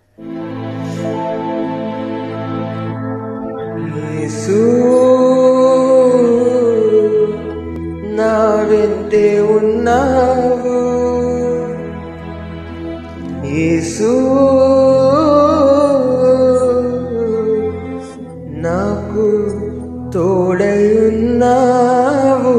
యేసు నా వెంటే ఉన్నావు యేసు నాకు తోడై ఉన్నావు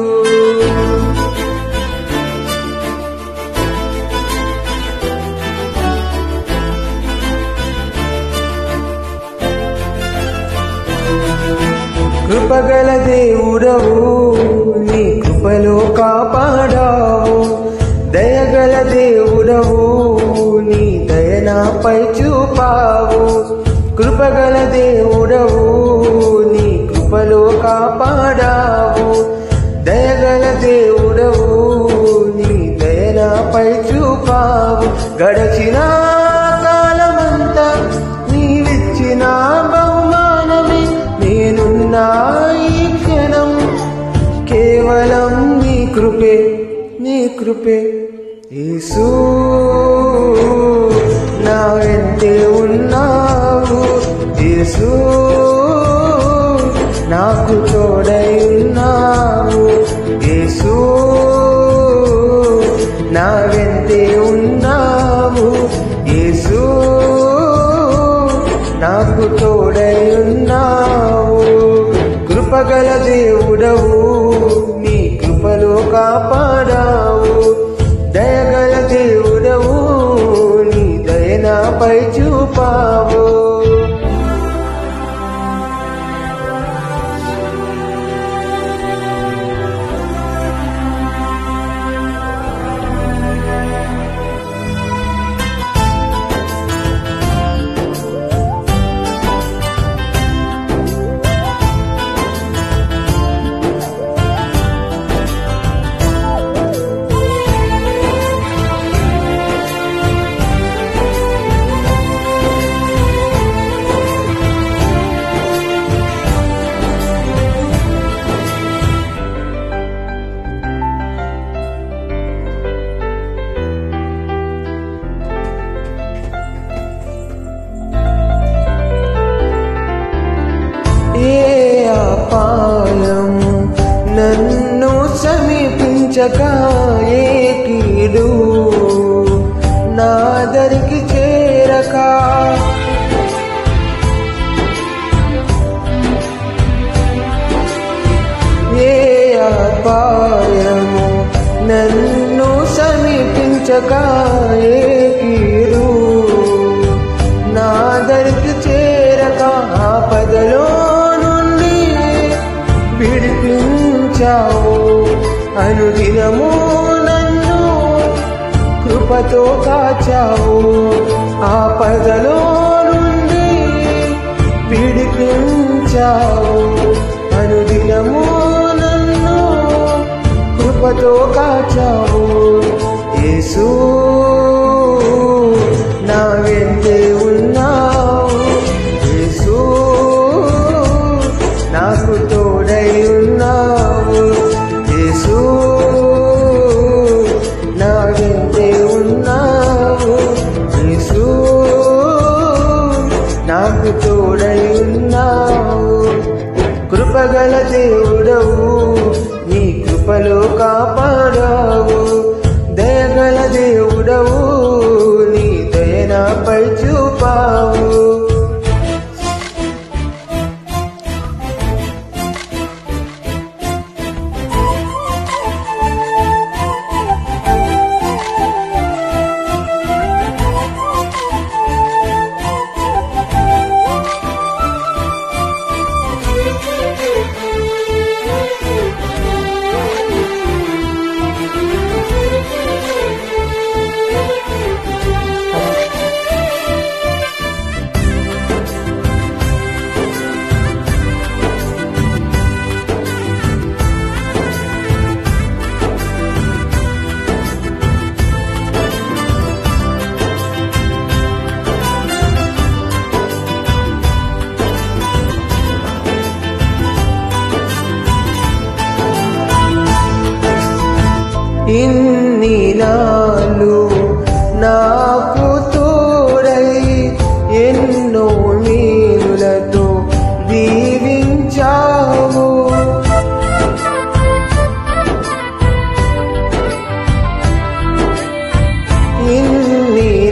కృపగల దేవుడవు నీ కృపలో కాపాడావు దయగల దేవుడవు నీ దయనాపై చూపావు కృపగల దేవుడవు నీ కృపలో కాపాడావు దయగల దేవుడవు నీ దయనాపై చూపావు గడచిన కాలమంతా నీవిచ్చిన బహుమానమే నేనున్నా ఈ క్షణం కేవలం నీ కృపే నీ కృపే యేసు నా వెంటే ఉన్నావు యేసు నాకు తోడై ఉన్నావు యేసు నా వెంటే ఉన్నావు యేసు నాకు తోడై ఉన్నావు కృపగల దేవుడవు నీ కృపలో కాపాడావు దయగల దేవుడవు నీ దయనాపై చూపావు ఏ అపాయము నన్ను సమీపించక ఏ కీడు నాదరికి చేరక ఏ అపాయము నన్ను సమీపించక ఏ కీడు నాదరికి చేరక ఆపదలో నుండి విడిపించావు అనుదినము నన్ను కృపతో కాచావు ఆపదలో నుండి విడిపించావు అనుదినము నన్ను కృపతో కాచావు యేసు నా వెంటే ఉన్నావు యేసు నాకు తోడై ఉన్నావు యేసు నా వెంటే ఉన్నావు యేసు నాకు తోడై ఉన్నావు కృపగల దేవుడవు నీ కృపలో కాపాడావు దయగల దేవుడవు నీ దయనాపై చూపావు ఇన్ని నాలు నాకు తోడై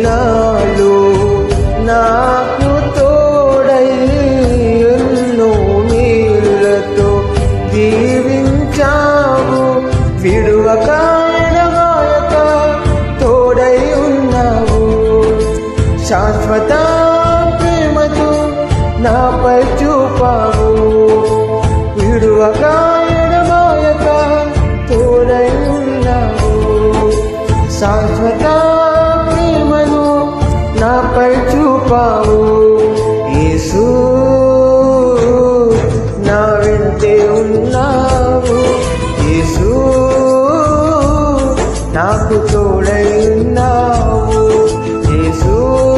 దినాలు నాకు తోడై ఎన్నో మేలులతో దీవించావు విడువక ఎడబాయక తోడై ఉన్నావు శాశ్వత ప్రేమతో నాపై చూపావు విడువక ఎడబాయక తోడై ఉన్నావు శాశ్వత ప్రేమను నాపై చూపావు యేసు నా వెంటే ఉన్నావు యేసు నాకు తోడై ఉన్నావు యేసు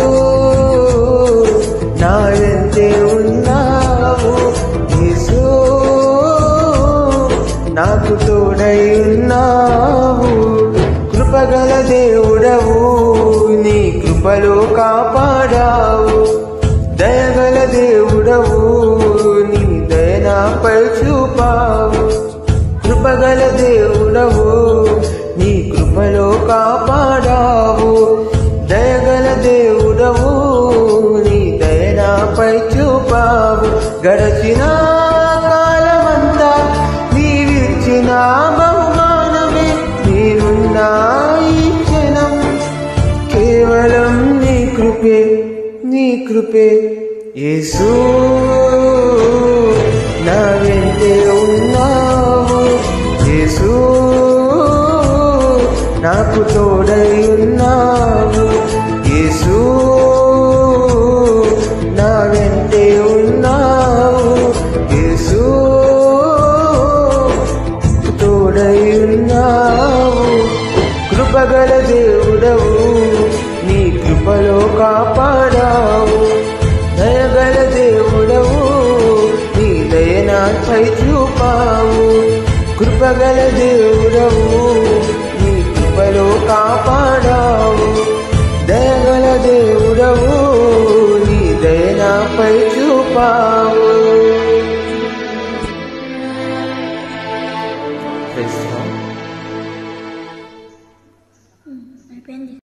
నా వెంటే ఉన్నావు యేసు నాకు తోడై ఉన్నావు కృపగల దేవుడవు నీ కృపలో కాపాడావు దయగల దేవుడవు నీ దయనాపై చూపావు కృపగల దేవుడవు నీ కృపలో కాపాడావు దయగల దేవుడవు నీ దయనాపై చూపావు గడచిన కాలమంతా నీవిచ్చిన బహుమానమే నేనున్నా ఈ క్షణం కేవలం నీ కృపే నీ కృపే యేసు నా వెంటే ఉన్నావు యేసు నాకు తోడై ఉన్నావు యేసు నా వెంటే ఉన్నావు యేసు తోడై ఉన్నావు కృపగల దేవుడవు నీ కృపలో కాపాడావు దయగల దేవుడవు నీ దయనాపై చూపావు కృపగల దేవుడవు నీ కృపలో కాపాడావు దయగల దేవుడవు